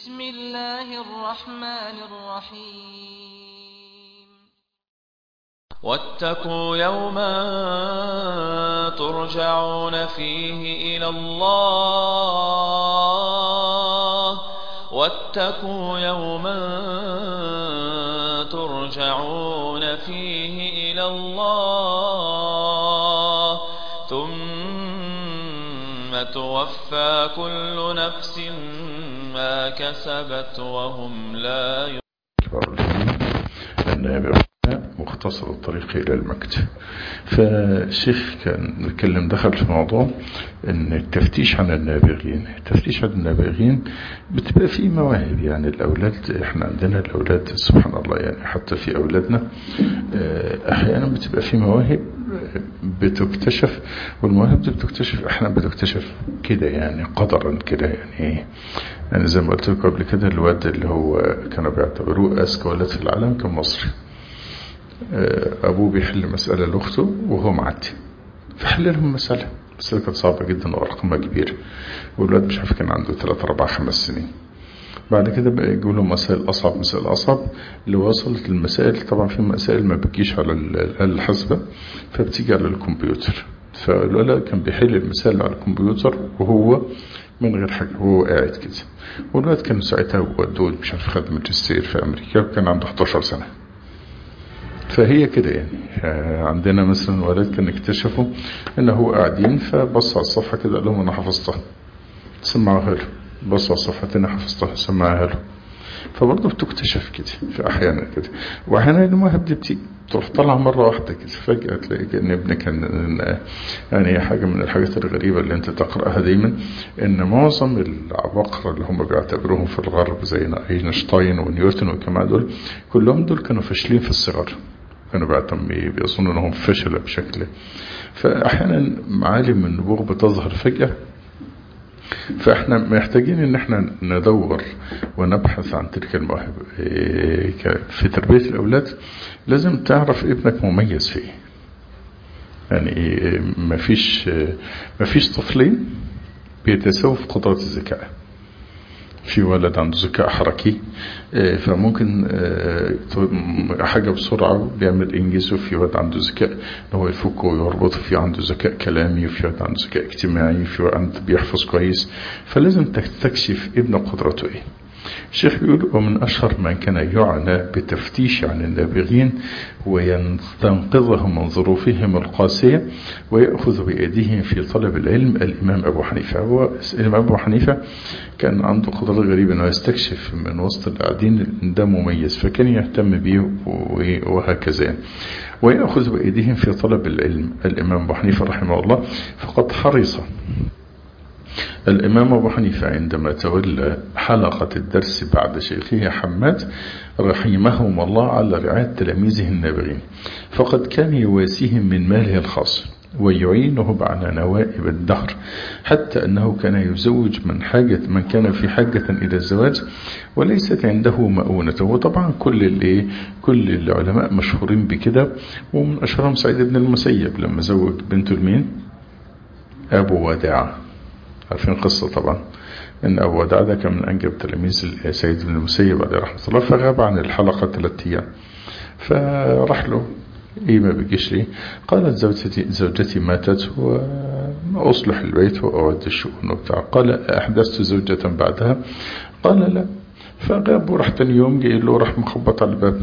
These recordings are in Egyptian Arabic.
بسم الله الرحمن الرحيم واتقوا يوما ترجعون فيه إلى الله واتقوا يوما ترجعون فيه إلى الله ثم توفى كل نفس ما كسبت وهم لا النابغ مختصر الطريق إلى المكتب فالشيخ كان نتكلم دخل في موضوع ان التفتيش عن النابغين التفتيش عن النابغين بتبقى فيه مواهب يعني الأولاد احنا عندنا الأولاد سبحان الله يعني حتى في أولادنا أحيانا بتبقى في مواهب بتكتشف والمواهب دي بتكتشف احيانا بتكتشف كده يعني قدرا كده يعني يعني زي ما قلت لكم قبل كده الواد اللي هو كانوا بيعتبروه أذكى ولد في العالم كان مصري أبوه بيحل مسألة لأخته وهو معدي فحل لهم مسألة مسألة كانت صعبة جدا وأرقامها كبيرة والواد مش عارف كان عنده 3 4 5 سنين بعد كده بقى يجوا له مسائل أصعب مسائل أصعب اللي وصلت للمسائل طبعا في مسائل ما بتجيش على الآلة الحاسبة فبتيجي على الكمبيوتر فالولد كان بيحل المسائل على الكمبيوتر وهو من غير حاجة وهو قاعد كده والولد كان ساعتها ودود مش عارف خد ماجستير في أمريكا وكان عنده 11 سنة فهي كده يعني عندنا مثلا ولد كان اكتشفوا ان هو قاعدين فبص على الصفحة كده قال لهم انا حفظتها سمعوها له بص على الصفحة تاني حفظتها سمعها له فبرضه بتكتشف كده في احيانا كده واحيانا المواهب دي بتيجي تروح طالعه مرة واحدة كده فجأة تلاقي كأن ابنك كان يعني حاجة من الحاجات الغريبة اللي انت تقرأها دايما ان معظم العباقرة اللي هم بيعتبروهم في الغرب زي اينشتاين ونيوتن والجماعة دول كلهم دول كانوا فاشلين في الصغر كانوا بيعتمي بيظنوا انهم فشلوا بشكل فاحيانا معالم النبوغ بتظهر فجأة فاحنا محتاجين ان احنا ندور ونبحث عن تلك المواهب في تربية الاولاد لازم تعرف ابنك مميز في ايه يعني مفيش مفيش طفلين بيتساووا في قدرات الذكاء في ولد عنده ذكاء حركي فممكن حاجة بسرعة بيعمل انجز وفي ولد عنده ذكاء ان هو يفك ويربط في عنده ذكاء كلامي وفي ولد عنده ذكاء اجتماعي وفي ولد بيحفظ كويس فلازم تستكشف ابن قدرته ايه الشيخ بيقول ومن أشهر من كان يعنى بتفتيش عن النابغين ويستنقذهم من ظروفهم القاسية ويأخذ بأيديهم في طلب العلم الإمام أبو حنيفة هو الإمام أبو حنيفة كان عنده قدرة غريبة أنه يستكشف من وسط القاعدين إن ده مميز فكان يهتم به وهكذا ويأخذ بأيديهم في طلب العلم الإمام أبو حنيفة رحمه الله فقد حرص الإمام أبو حنيفة عندما تولى حلقة الدرس بعد شيخه حماد رحمهم الله على رعاية تلاميذه النابغين فقد كان يواسيهم من ماله الخاص ويعينه على نوائب الدهر حتى أنه كان يزوج من حاجة من كان في حاجة إلى الزواج وليست عنده مؤونته وطبعا كل اللي كل العلماء مشهورين بكده ومن أشهرهم سعيد بن المسيب لما زوج بنته المين أبو وداعه عارفين القصة طبعا ان ابو وداع ده كان من انجب تلاميذ سيد بن المسيب عليه رحمه الله فغاب عن الحلقة ثلاث ايام فراح له ايه ما بيجيش ليه قالت زوجتي زوجتي ماتت واصلح البيت واود الشؤون وبتاع قال احدثت زوجة بعدها قال لا فغاب وراح تاني يوم جاي له راح مخبط على الباب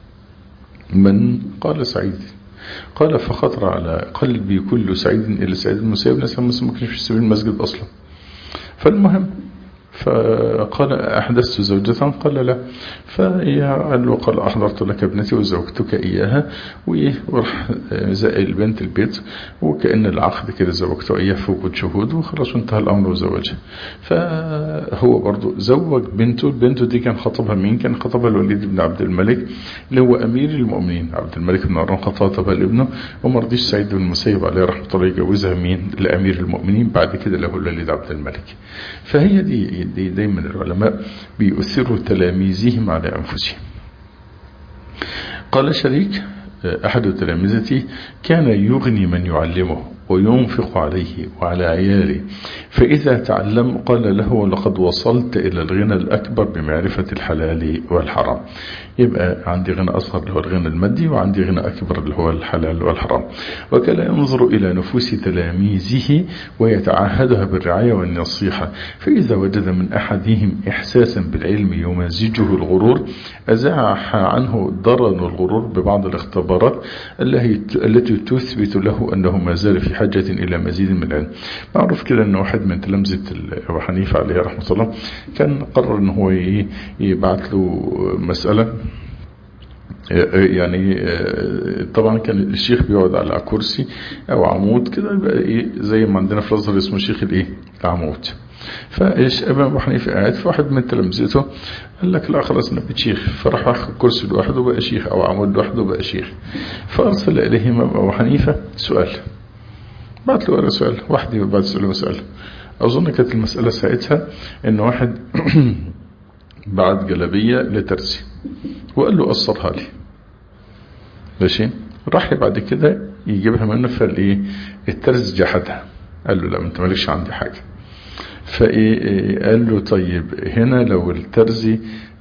من قال سعيد قال فخطر على قلبي كل سعيد إلى سعيد المسيب ناس ما كانش في سبيل المسجد أصلا فالمهم فقال أحدثت زوجة قال لا فقال له قال أحضرت لك ابنتي وزوجتك إياها وراح زائل البنت البيت وكأن العقد كده زوجته إياه في وجود شهود وخلاص انتهى الأمر وزوجها فهو برضو زوج بنته بنته دي كان خطبها مين كان خطبها الوليد بن عبد الملك اللي هو أمير المؤمنين عبد الملك بن مروان خطبها لابنه وما رضيش سعيد بن المسيب عليه رحمة الله يجوزها مين لأمير المؤمنين بعد كده له الوليد عبد الملك فهي دي دي دايما العلماء بيؤثروا تلاميذهم على أنفسهم قال شريك أحد تلامذتي كان يغني من يعلمه وينفق عليه وعلى عياله فإذا تعلم قال له لقد وصلت إلى الغنى الأكبر بمعرفة الحلال والحرام يبقى عندي غنى أصغر اللي هو الغنى المادي وعندي غنى أكبر اللي هو الحلال والحرام وكان ينظر إلى نفوس تلاميذه ويتعهدها بالرعاية والنصيحة فإذا وجد من أحدهم إحساسا بالعلم يمزجه الغرور أزاح عنه ضرن الغرور ببعض الاختبارات التي تثبت له أنه ما زال في حاجة إلى مزيد من العلم معروف كده أن واحد من تلامذة أبو حنيفة عليه رحمة الله كان قرر أنه هو يبعث له مسألة يعني طبعا كان الشيخ بيقعد على كرسي او عمود كده يبقى ايه زي ما عندنا في الازهر اسمه شيخ الايه العمود فايش ابن ابو حنيفه قاعد فواحد من تلامذته قال لك لا خلاص انا شيخ فراح اخذ كرسي لوحده بقى شيخ او عمود لوحده بقى شيخ فارسل اليهم ابو حنيفه سؤال بعت له سؤال واحد بعد سؤال سؤال اظن كانت المساله ساعتها ان واحد بعت جلابيه لترسي وقال له قصرها لي ماشي راح بعد كده يجيبها منه فالايه الترس جحدها قال له لا انت مالكش عندي حاجه فايه قال له طيب هنا لو الترزي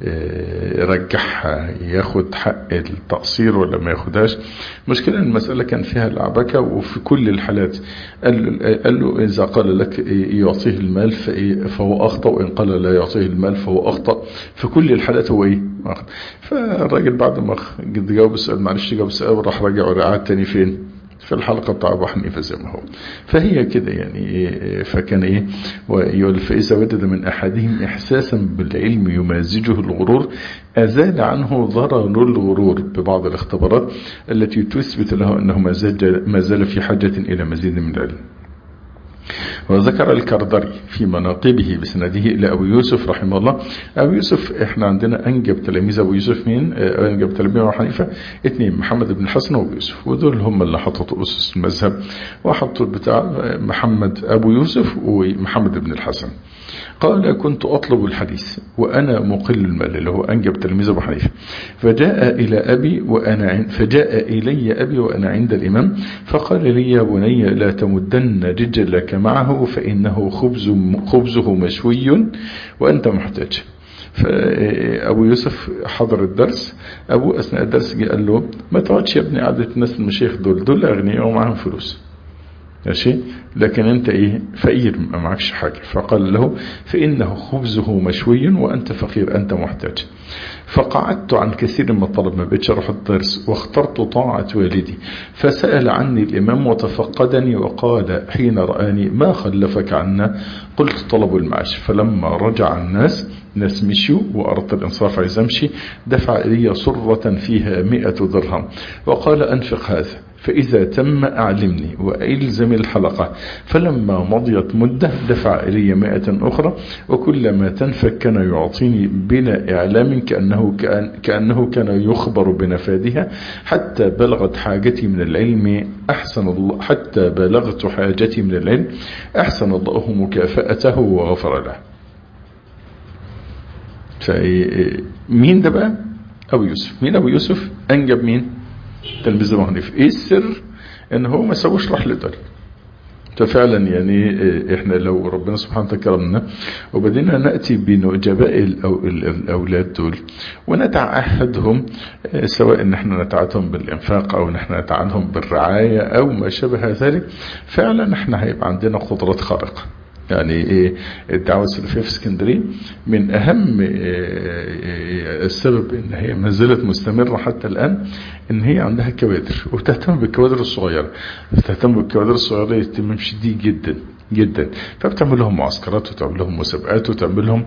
رجعها ياخد حق التقصير ولا ما ياخدهاش مشكلة المسألة كان فيها العبكة وفي كل الحالات قال له, قال له إذا قال لك يعطيه المال فهو أخطأ وإن قال لا يعطيه المال فهو أخطأ في كل الحالات هو إيه فالراجل بعد ما جاوب السؤال معلش جاوب السؤال راح رجع ورقعد تاني فين في الحلقة بتاع أبو حنيفة زي ما هو فهي كده يعني إيه فكان إيه ويقول فإذا وجد من أحدهم إحساسا بالعلم يمازجه الغرور أزال عنه ضرر الغرور ببعض الاختبارات التي تثبت له أنه ما زال في حاجة إلى مزيد من العلم وذكر الكردري في مناقبه بسنده إلى أبو يوسف رحمه الله أبو يوسف إحنا عندنا أنجب تلاميذ أبو يوسف مين أنجب تلاميذ أبو حنيفة اثنين محمد بن الحسن وأبو يوسف ودول هم اللي حطوا أسس المذهب وحطوا بتاع محمد أبو يوسف ومحمد بن الحسن قال كنت أطلب الحديث وأنا مقل المال اللي هو أنجب تلميذ أبو حنيفة فجاء إلى أبي وأنا عند فجاء إلي أبي وأنا عند الإمام فقال لي يا بني لا تمدن رجلك معه فإنه خبز خبزه مشوي وأنت محتاج فأبو يوسف حضر الدرس أبو أثناء الدرس جه قال له ما تقعدش يا ابني قعدة الناس المشايخ دول دول أغنياء ومعاهم فلوس ماشي لكن انت ايه فقير ما معكش حاجة فقال له فإنه خبزه مشوي وأنت فقير أنت محتاج فقعدت عن كثير من الطلب ما بقتش اروح الدرس واخترت طاعة والدي فسأل عني الإمام وتفقدني وقال حين رآني ما خلفك عنا قلت طلب المعاش فلما رجع الناس ناس مشوا وأردت الإنصاف عايز أمشي دفع إلي صرة فيها مئة درهم وقال أنفق هذا فإذا تم أعلمني وإلزم الحلقة فلما مضيت مدة دفع إلي مائة أخرى وكلما تنفك كان يعطيني بلا إعلام كأنه كان, كأنه كان يخبر بنفادها حتى بلغت حاجتي من العلم أحسن الله حتى بلغت حاجتي من العلم أحسن الله مكافأته وغفر له مين ده بقى أبو يوسف مين أبو يوسف أنجب مين تلميذ ابو حنيفه ايه السر ان هو ما سووش رحله دار ففعلا يعني احنا لو ربنا سبحانه وتعالى كرمنا وبدينا ناتي بنجباء الاولاد دول ونتعهدهم سواء ان احنا نتعهدهم بالانفاق او ان احنا نتعهدهم بالرعايه او ما شابه ذلك فعلا احنا هيبقى عندنا قدرات خارقه يعني ايه الدعوة السلفية في اسكندرية من اهم السبب ان هي ما زالت مستمرة حتى الان ان هي عندها كوادر وبتهتم بالكوادر الصغيرة بتهتم بالكوادر الصغيرة اهتمام شديد جدا جدا فبتعمل لهم معسكرات وتعمل لهم مسابقات وتعمل لهم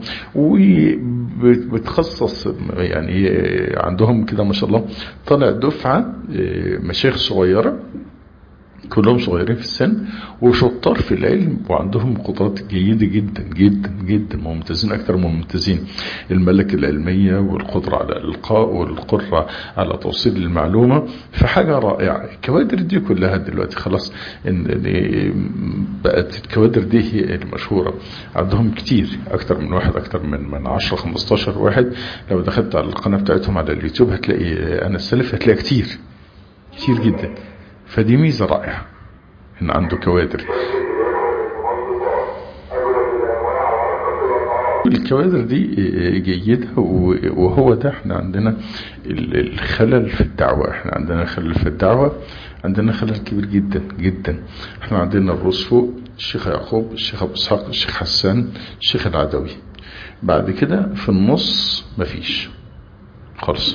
وبتخصص يعني عندهم كده ما شاء الله طالع دفعة مشايخ صغيرة كلهم صغيرين في السن وشطار في العلم وعندهم قدرات جيدة جدا جدا جدا ممتازين أكثر من ممتازين الملكة العلمية والقدرة على الإلقاء والقدرة على توصيل المعلومة فحاجة رائعة الكوادر دي كلها دلوقتي خلاص إن بقت الكوادر دي هي المشهورة عندهم كتير أكثر من واحد أكثر من من 10 15 واحد لو دخلت على القناة بتاعتهم على اليوتيوب هتلاقي أنا السلف هتلاقي كتير كتير جدا فدي ميزة رائعة ان عنده كوادر الكوادر دي جيدة وهو ده احنا عندنا الخلل في الدعوة احنا عندنا خلل في الدعوة عندنا خلل كبير جدا جدا احنا عندنا الرؤوس فوق الشيخ يعقوب الشيخ ابو اسحاق الشيخ حسان الشيخ العدوي بعد كده في النص مفيش خالص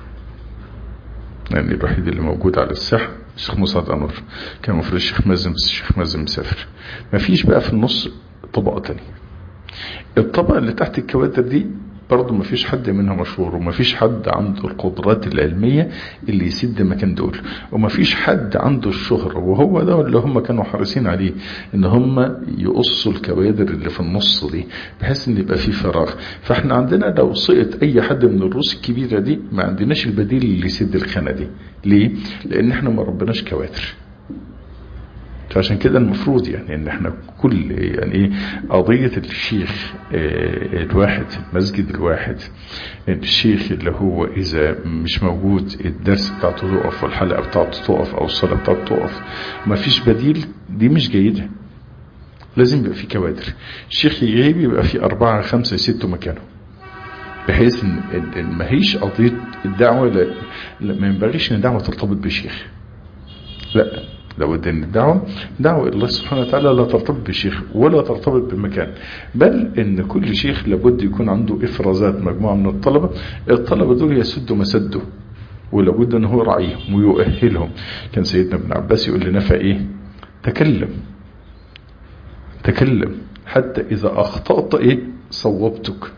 يعني الوحيد اللي موجود على الساحة الشيخ مسعد انور كان المفروض الشيخ مازن بس الشيخ مازن مسافر مفيش بقى في النص طبقة تانية الطبقة اللي تحت الكوادر دي برضه مفيش حد منها مشهور ومفيش حد عنده القدرات العلمية اللي يسد مكان دول ومفيش حد عنده الشهرة وهو ده اللي هم كانوا حريصين عليه ان هم يقصوا الكوادر اللي في النص دي بحيث ان يبقى في فراغ فاحنا عندنا لو سقط اي حد من الروس الكبيرة دي ما عندناش البديل اللي يسد الخانة دي ليه؟ لان احنا ما ربناش كوادر فعشان كده المفروض يعني ان احنا كل يعني ايه قضية الشيخ اه الواحد مسجد الواحد الشيخ اللي هو اذا مش موجود الدرس بتاعته تقف والحلقة بتاعته تقف او الصلاة بتاعته تقف ما فيش بديل دي مش جيدة لازم يبقى في كوادر الشيخ يغيب يبقى في اربعة خمسة ستة مكانه بحيث ان ما هيش قضية الدعوة ما ينبغيش ان الدعوة ترتبط بشيخ لا لابد ان الدعوة دعوة الله سبحانه وتعالى لا ترتبط بشيخ ولا ترتبط بمكان بل ان كل شيخ لابد يكون عنده افرازات مجموعة من الطلبة الطلبة دول يسدوا مسده ولابد ان هو يراعيهم ويؤهلهم كان سيدنا ابن عباس يقول لنا فايه تكلم تكلم حتى اذا اخطأت ايه صوبتك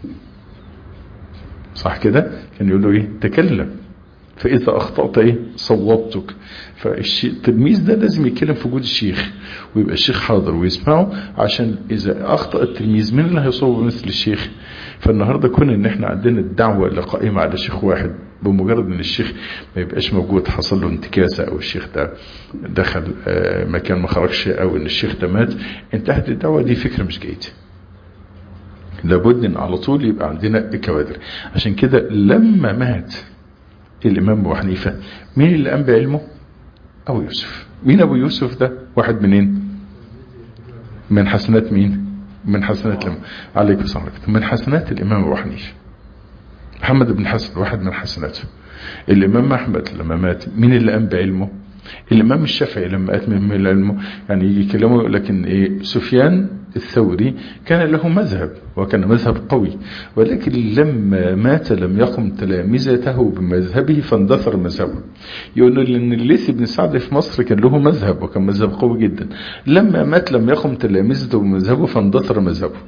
صح كده كان يقول له ايه تكلم فإذا أخطأت إيه صوبتك فالتلميذ ده لازم يتكلم في وجود الشيخ ويبقى الشيخ حاضر ويسمعه عشان إذا أخطأ التلميذ من اللي هيصوب مثل الشيخ فالنهاردة كون إن إحنا عندنا الدعوة اللي قائمة على شيخ واحد بمجرد ان الشيخ ما يبقاش موجود حصل له انتكاسة او الشيخ ده دخل مكان ما خرجش او ان الشيخ ده مات انتهت الدعوة دي فكرة مش جيدة لابد ان على طول يبقى عندنا الكوادر عشان كده لما مات الإمام أبو حنيفة مين اللي قام بعلمه أبو يوسف مين أبو يوسف ده واحد منين من حسنات مين من حسنات لما عليكم السلام من حسنات الإمام أبو حنيفة محمد بن حسن واحد من حسناته الإمام أحمد لما مات مين اللي قام بعلمه الإمام الشافعي لما مات من علمه يعني يجي يكلمه يقول لك إن إيه سفيان الثوري كان له مذهب وكان مذهب قوي ولكن لما مات لم يقم تلامذته بمذهبه فاندثر مذهبه يقول ان الليث بن سعد في مصر كان له مذهب وكان مذهب قوي جدا لما مات لم يقم تلامذته بمذهبه فاندثر مذهبه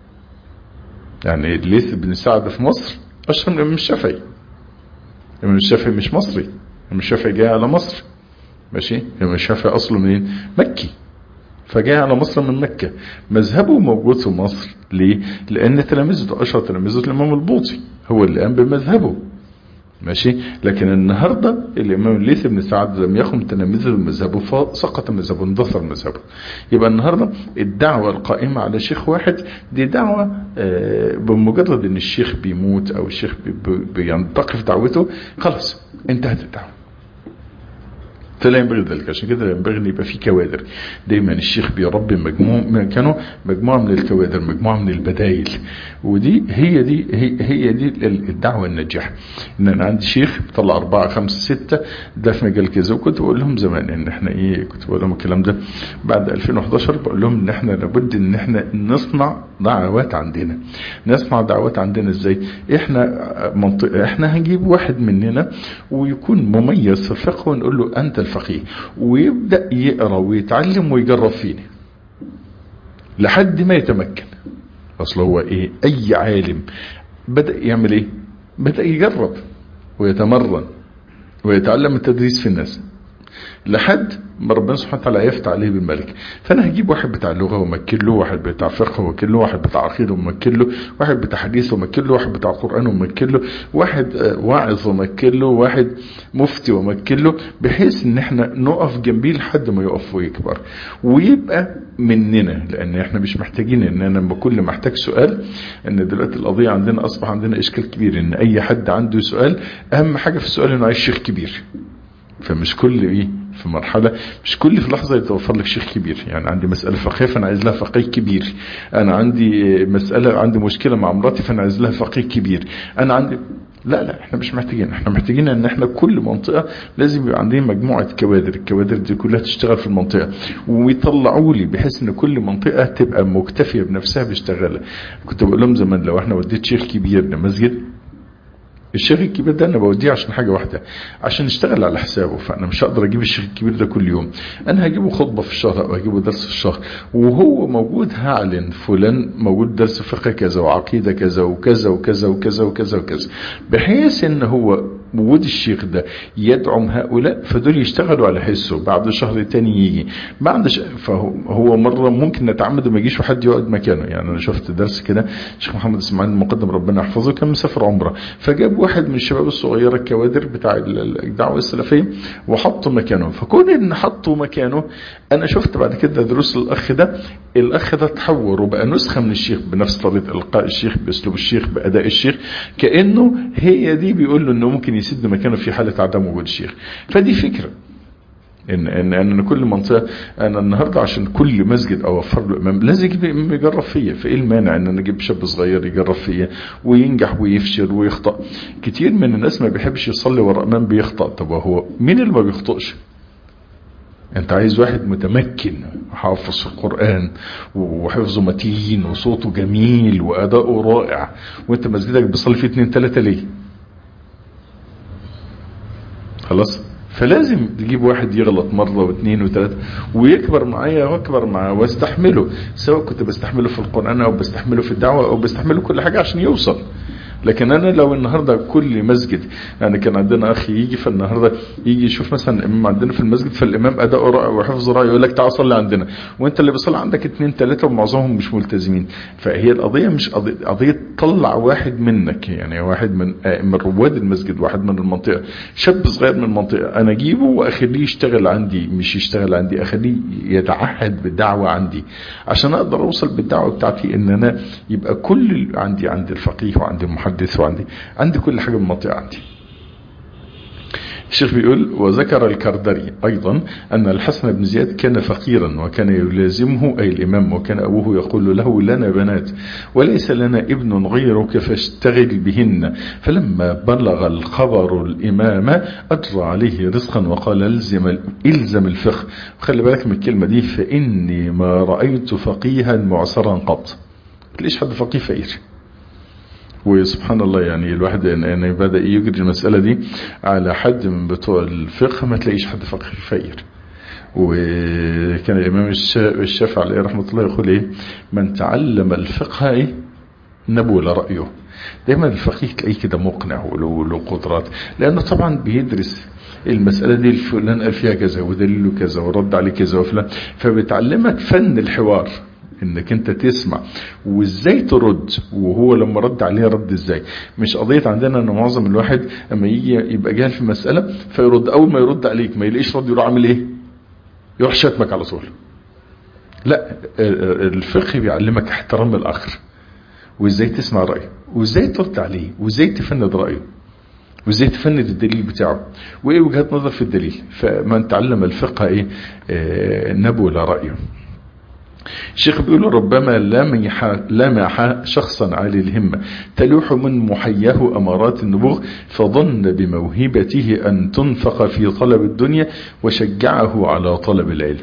يعني الليث بن سعد في مصر اشهر من الامام الشافعي الامام الشافعي مش مصري الامام الشافعي جاي على مصر ماشي الامام الشافعي اصله منين مكي فجاء على مصر من مكة مذهبه موجود في مصر ليه لان تلامذته اشهر تلامذته الامام البوطي هو اللي قام بمذهبه ماشي لكن النهاردة الامام الليث بن سعد لم يقم تلامذه بمذهبه فسقط مذهبه اندثر مذهبه يبقى النهاردة الدعوة القائمة على شيخ واحد دي دعوة بمجرد ان الشيخ بيموت او الشيخ بينتقف دعوته خلاص انتهت الدعوة فلا ينبغي ذلك عشان كده ينبغي ان يبقى في كوادر دايما الشيخ بيربي مجموع كانوا مجموعه من الكوادر مجموعه من البدايل ودي هي دي هي, هي دي الدعوه الناجحه ان انا عندي شيخ طلع أربعة خمسة ستة ده في مجال كذا وكنت بقول لهم زمان ان احنا ايه كنت بقول لهم الكلام ده بعد 2011 بقول لهم ان احنا لابد ان احنا نصنع دعوات عندنا نصنع دعوات عندنا ازاي احنا منطقه احنا هنجيب واحد مننا ويكون مميز في الفقه ونقول له انت الفقيه ويبدأ يقرأ ويتعلم ويجرب فينا لحد ما يتمكن اصل هو ايه اي عالم بدأ يعمل ايه بدأ يجرب ويتمرن ويتعلم التدريس في الناس لحد ما ربنا سبحانه وتعالى يفتح عليه بالملك فانا هجيب واحد بتاع لغه ومكن له واحد بتاع فقه ومكن له واحد بتاع عقيده ومكن له واحد بتاع حديث ومكن له واحد بتاع قران ومكن له واحد واعظ ومكن له واحد مفتي ومكن له بحيث ان احنا نقف جنبيه لحد ما يقف ويكبر ويبقى مننا لان احنا مش محتاجين ان انا لما كل محتاج سؤال ان دلوقتي القضيه عندنا اصبح عندنا اشكال كبير ان اي حد عنده سؤال اهم حاجه في السؤال انه عايز شيخ كبير فمش كل ايه في مرحلة مش كل في لحظة يتوفر لك شيخ كبير يعني عندي مسألة فقهية فأنا عايز لها فقيه كبير أنا عندي مسألة عندي مشكلة مع مراتي فأنا عايز لها فقيه كبير أنا عندي لا لا احنا مش محتاجين احنا محتاجين ان احنا كل منطقة لازم يبقى عندنا مجموعة كوادر الكوادر دي كلها تشتغل في المنطقة ويطلعوا لي بحيث ان كل منطقة تبقى مكتفية بنفسها باشتغالها كنت بقول لهم زمان لو احنا وديت شيخ كبير لمسجد الشيخ الكبير ده انا بوديه عشان حاجة واحدة عشان يشتغل على حسابه فانا مش هقدر اجيب الشيخ الكبير ده كل يوم انا هجيبه خطبة في الشهر او هجيبه درس في الشهر وهو موجود هعلن فلان موجود درس فقه كذا وعقيدة كذا وكذا وكذا وكذا وكذا وكذا بحيث ان هو وجود الشيخ ده يدعم هؤلاء فدول يشتغلوا على حسه بعد شهر تاني يجي بعد ش... فهو هو مرة ممكن نتعمد ما يجيش وحد يقعد مكانه يعني انا شفت درس كده الشيخ محمد اسماعيل المقدم ربنا يحفظه كان مسافر عمره فجاب واحد من الشباب الصغيرة الكوادر بتاع الدعوة السلفية وحطه مكانه فكون ان حطه مكانه انا شفت بعد كده دروس الاخ ده الاخ ده تحور وبقى نسخة من الشيخ بنفس طريقة القاء الشيخ باسلوب الشيخ باداء الشيخ كأنه هي دي بيقول له انه ممكن يسد مكانه في حالة عدم وجود الشيخ فدي فكرة ان ان ان كل منطقه انا النهارده عشان كل مسجد اوفر له امام لازم يجيب امام يجرب فيا فايه المانع ان انا اجيب شاب صغير يجرب فيا وينجح ويفشل ويخطا كتير من الناس ما بيحبش يصلي ورا امام بيخطا طب هو مين اللي ما بيخطئش انت عايز واحد متمكن حافظ القرآن وحفظه متين وصوته جميل واداؤه رائع وانت مسجدك بيصلي فيه اتنين تلاتة ليه خلاص فلازم تجيب واحد يغلط مرة واثنين وثلاثة ويكبر معايا واكبر معاه واستحمله سواء كنت بستحمله في القرآن او بستحمله في الدعوة او بستحمله كل حاجة عشان يوصل لكن انا لو النهاردة كل مسجد يعني كان عندنا اخي يجي فالنهاردة يجي يشوف مثلا امام عندنا في المسجد فالامام اداؤه رائع وحفظه رائع يقول لك تعال صلي عندنا وانت اللي بيصلي عندك اثنين ثلاثة ومعظمهم مش ملتزمين فهي القضية مش قضية, قضية طلع واحد منك يعني واحد من من رواد المسجد واحد من المنطقة شاب صغير من المنطقة انا اجيبه واخليه يشتغل عندي مش يشتغل عندي اخليه يتعهد بالدعوة عندي عشان اقدر اوصل بالدعوة بتاعتي ان انا يبقى كل عندي عندي الفقيه وعندي المحدث وعندي عندي كل حاجة من المنطقة عندي الشيخ بيقول وذكر الكردري أيضا أن الحسن بن زياد كان فقيرا وكان يلازمه أي الإمام وكان أبوه يقول له لنا بنات وليس لنا ابن غيرك فاشتغل بهن فلما بلغ الخبر الإمام أجرى عليه رزقا وقال الزم, إلزم الفقه وخلي بالك من الكلمة دي فإني ما رأيت فقيها معسرا قط ليش حد فقيه فقير وسبحان الله يعني الواحد يعني بدأ يجري المسألة دي على حد من بتوع الفقه ما تلاقيش حد فقيه فقير وكان الإمام الشافعي عليه رحمة الله يقول إيه من تعلم الفقه إيه نبول رأيه دايما الفقيه تلاقيه كده مقنع وله قدرات لأنه طبعا بيدرس المسألة دي فلان قال فيها كذا ودليله كذا ورد عليه كذا وفلان فبتعلمك فن الحوار انك انت تسمع وازاي ترد وهو لما رد عليه رد ازاي مش قضية عندنا ان معظم الواحد اما يجي يبقى جاهل في مسألة فيرد اول ما يرد عليك ما يلاقيش رد يروح عامل ايه يروح شاتمك على طول لا الفقه بيعلمك احترام الاخر وازاي تسمع رأيه وازاي ترد عليه وازاي تفند رأيه وازاي تفند الدليل بتاعه وايه وجهات نظر في الدليل فمن تعلم الفقه ايه آه نبو رأيه الشيخ بيقول ربما لمح, لمح شخصا عالي الهمة تلوح من محياه أمارات النبوغ فظن بموهبته أن تنفق في طلب الدنيا وشجعه على طلب العلم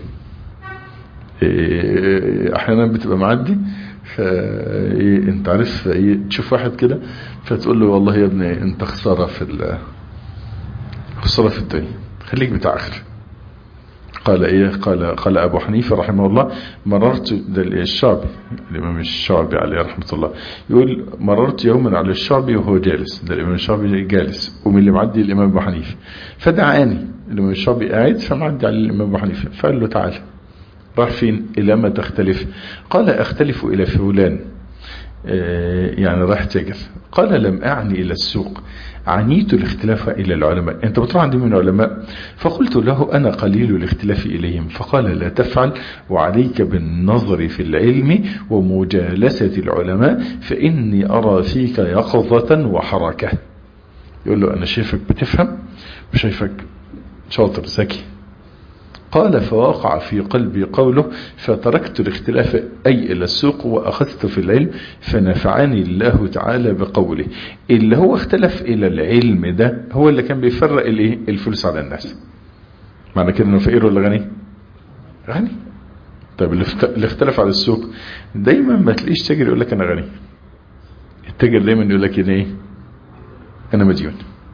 أحيانا بتبقى معدي فإيه انت عارف إيه تشوف واحد كده فتقول له والله يا ابني انت خسارة في خسارة في الدنيا خليك بتاع آخر قال ايه قال قال ابو حنيفه رحمه الله مررت ده الشعبي الامام الشعبي عليه رحمه الله يقول مررت يوما على الشعبي وهو جالس ده الامام الشعبي جالس ومن اللي معدي الامام ابو حنيفه فدعاني الامام الشعبي قاعد فمعدي على الامام ابو حنيفه فقال له تعالى راح فين الى ما تختلف قال اختلف الى فلان يعني راح تاجر قال لم أعني إلى السوق عنيت الاختلاف إلى العلماء أنت بتروح عندي من العلماء فقلت له أنا قليل الاختلاف إليهم فقال لا تفعل وعليك بالنظر في العلم ومجالسة العلماء فإني أرى فيك يقظة وحركة يقول له أنا شايفك بتفهم وشايفك شاطر ذكي قال فوقع في قلبي قوله فتركت الاختلاف أي إلى السوق وأخذت في العلم فنفعني الله تعالى بقوله اللي هو اختلف إلى العلم ده هو اللي كان بيفرق الايه الفلوس على الناس معنى كده انه فقير ولا غني غني طيب اللي اختلف على السوق دايما ما تلاقيش تاجر يقول لك انا غني التاجر دايما يقول لك انا ايه انا مديون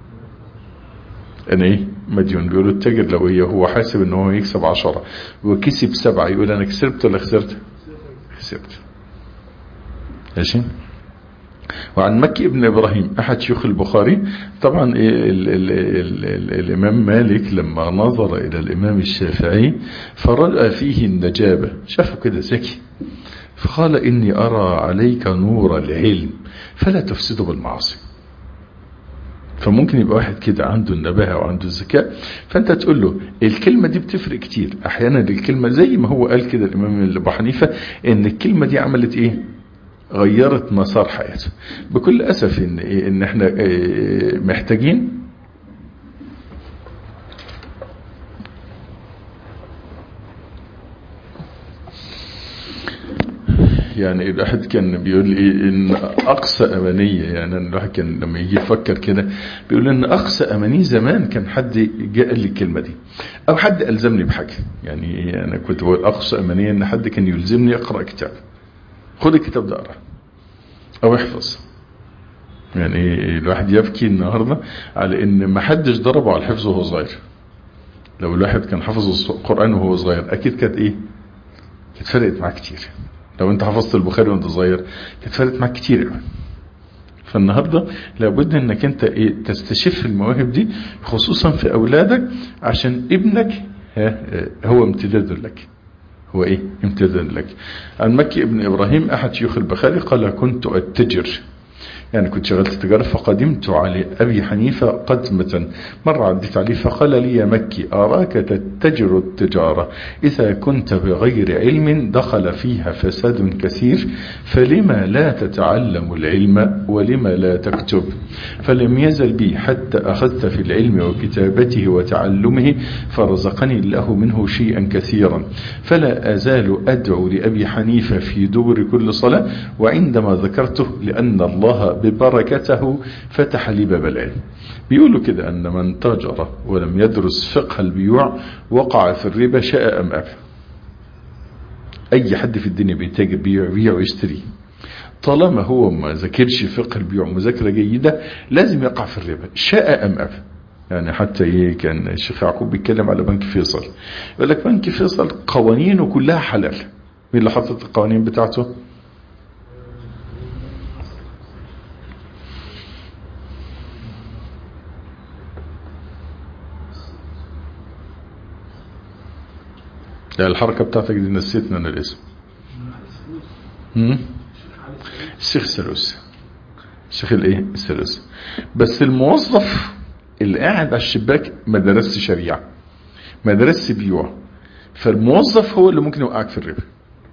انا ايه مديون بيقولوا التاجر لو ايه هو حاسب ان هو يكسب عشرة وكسب سبعة يقول انا كسبت ولا خسرت خسرت ماشي وعن مكي ابن إبراهيم أحد شيوخ البخاري طبعا ال ال ال ال ال الإمام مالك لما نظر إلى الإمام الشافعي فرأى فيه النجابة شافه كده ذكي فقال إني أرى عليك نور العلم فلا تفسده بالمعاصي فممكن يبقى واحد كده عنده النباهة وعنده الذكاء فانت تقول له الكلمة دي بتفرق كتير احيانا الكلمة زي ما هو قال كده الامام ابو حنيفة ان الكلمة دي عملت ايه غيرت مسار حياته بكل أسف إن, إن إحنا محتاجين يعني الواحد كان بيقول لي ان اقصى امانيه يعني الواحد كان لما يجي يفكر كده بيقول ان اقصى امانيه زمان كان حد جاء قال لي الكلمه دي او حد الزمني بحاجه يعني انا كنت بقول اقصى امانيه ان حد كان يلزمني اقرا كتاب خد الكتاب ده اقراه او احفظ يعني الواحد يبكي النهاردة على ان ما حدش ضربه على الحفظ وهو صغير لو الواحد كان حفظ القرآن وهو صغير اكيد كانت ايه كانت فرقت معاه كتير لو انت حفظت البخاري وانت صغير كانت فرقت معاك كتير قوي فالنهاردة لابد انك انت ايه تستشف المواهب دي خصوصا في اولادك عشان ابنك هو امتداد لك هو ايه امتداد لك عن مكي ابن ابراهيم احد شيوخ البخاري قال كنت اتجر يعني كنت شغلت تجارة فقدمت على أبي حنيفة قدمة مرة عدت عليه فقال لي يا مكي أراك تتجر التجارة إذا كنت بغير علم دخل فيها فساد كثير فلما لا تتعلم العلم ولما لا تكتب فلم يزل بي حتى أخذت في العلم وكتابته وتعلمه فرزقني الله منه شيئا كثيرا فلا أزال أدعو لأبي حنيفة في دبر كل صلاة وعندما ذكرته لأن الله ببركته فتح لي باب العلم بيقولوا كده أن من تاجر ولم يدرس فقه البيوع وقع في الربا شاء أم أبى أي حد في الدنيا بيتاجر بيع بيع ويشتري طالما هو ما ذاكرش فقه البيوع مذاكرة جيدة لازم يقع في الربا شاء أم أبى يعني حتى ايه كان الشيخ يعقوب بيتكلم على بنك فيصل يقول لك بنك فيصل قوانينه كلها حلال مين اللي حطت القوانين بتاعته لا الحركة بتاعتك دي نسيتنا من الاسم الشيخ السلوسي الشيخ الايه السلوسي بس الموظف اللي قاعد على الشباك ما درسش شريعة ما درسش بيوع فالموظف هو اللي ممكن يوقعك في الربا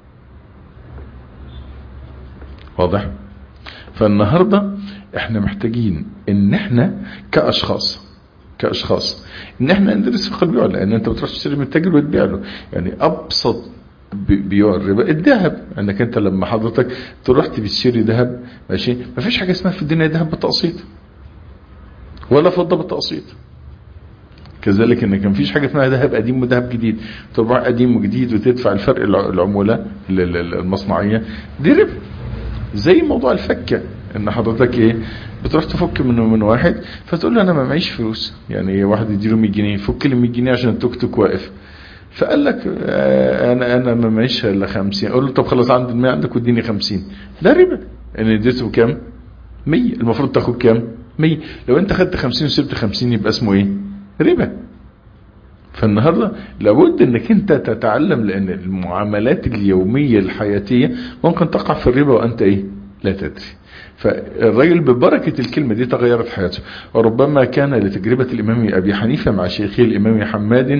واضح فالنهاردة احنا محتاجين ان احنا كاشخاص كاشخاص ان احنا ندرس فقه البيوع لان انت بتروح تشتري من التاجر وتبيع له يعني ابسط بيوع الربا الذهب انك انت لما حضرتك تروح تشتري ذهب ماشي ما فيش حاجه اسمها في الدنيا ذهب بالتقسيط ولا فضه بالتقسيط كذلك ان كان فيش حاجه اسمها ذهب قديم وذهب جديد تبيع قديم وجديد وتدفع الفرق العموله المصنعيه دي ربا زي موضوع الفكه ان حضرتك ايه بتروح تفك منه من واحد فتقول له انا ما معيش فلوس يعني واحد يديله 100 جنيه فك لي 100 جنيه عشان التوك توك واقف فقال لك انا انا ما معيش الا 50 اقول له طب خلاص عندي 100 عندك واديني 50 ده ربا ان اديته كام 100 المفروض تاخد كام 100 لو انت خدت 50 وسبت 50 يبقى اسمه ايه ربا فالنهاردة لابد انك انت تتعلم لان المعاملات اليومية الحياتية ممكن تقع في الربا وانت ايه لا تدري فالرجل ببركة الكلمة دي تغيرت حياته وربما كان لتجربة الإمام أبي حنيفة مع شيخه الإمام حماد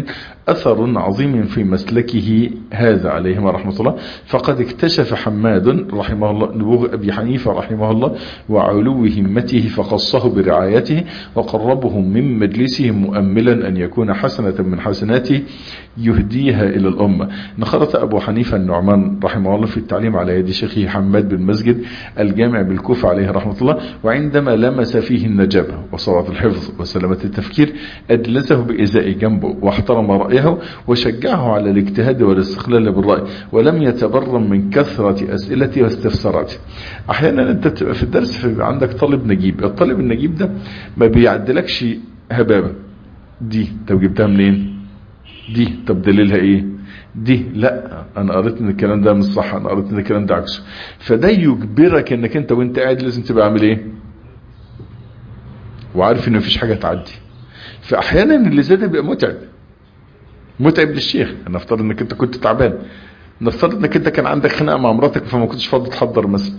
أثر عظيم في مسلكه هذا عليهما رحمة الله فقد اكتشف حماد رحمه الله نبوغ أبي حنيفة رحمه الله وعلو همته فخصه برعايته وقربه من مجلسه مؤملا أن يكون حسنة من حسناته يهديها إلى الأمة نخرط أبو حنيفة النعمان رحمه الله في التعليم على يد شيخه حماد بن مسجد الجامع بالكوفة عليه رحمة الله وعندما لمس فيه النجابة وصلاة الحفظ وسلامة التفكير أجلسه بإزاء جنبه واحترم رأيه وشجعه على الاجتهاد والاستقلال بالرأي ولم يتبرم من كثرة أسئلته واستفساراته أحيانا أنت تبقى في الدرس في عندك طالب نجيب الطالب النجيب ده ما بيعدلكش هبابة دي طب جبتها منين دي طب دليلها ايه دي لا انا قريت ان الكلام ده مش صح انا قريت ان الكلام ده عكسه فده يجبرك انك انت وانت قاعد لازم تبقى عامل ايه وعارف ان مفيش حاجه تعدي فاحيانا اللي زي ده بيبقى متعب متعب للشيخ نفترض انك انت كنت تعبان نفترض انك انت كان عندك خناقه مع مراتك فما كنتش فاضي تحضر مثلا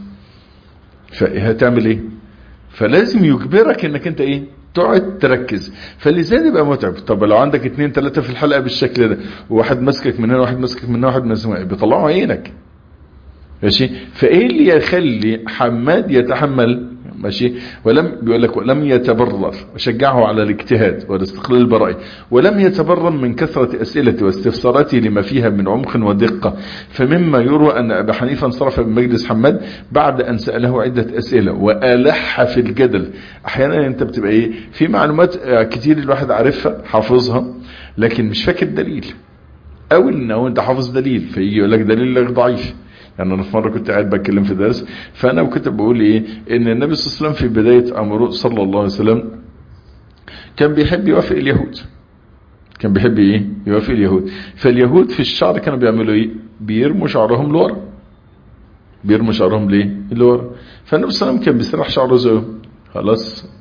فهتعمل ايه فلازم يجبرك انك انت ايه تقعد تركز فاللسان يبقى متعب طب لو عندك اتنين تلاتة في الحلقة بالشكل ده وواحد ماسكك من هنا وواحد ماسكك من هنا وواحد ماسكك بيطلعوا عينك ماشي فايه اللي يخلي حماد يتحمل ماشي ولم بيقول لك ولم يتبرر وشجعه على الاجتهاد والاستقلال البرائي ولم يتبرم من كثرة أسئلته واستفساراته لما فيها من عمق ودقة فمما يروى أن أبا حنيفة انصرف من مجلس حماد بعد أن سأله عدة أسئلة وألح في الجدل أحيانا أنت بتبقى إيه في معلومات كتير الواحد عارفها حافظها لكن مش فاكر دليل أو إنه أنت حافظ دليل فيجي يقول لك دليل لك ضعيف يعني انا في مره كنت قاعد بتكلم في درس فانا كنت بقول ايه ان النبي صلى الله عليه وسلم في بدايه امره صلى الله عليه وسلم كان بيحب يوافق اليهود كان بيحب ايه يوافق اليهود فاليهود في الشعر كانوا بيعملوا ايه بيرموا شعرهم لورا بيرموا شعرهم ليه لورا فالنبي صلى الله عليه وسلم كان بيسرح شعره زيه خلاص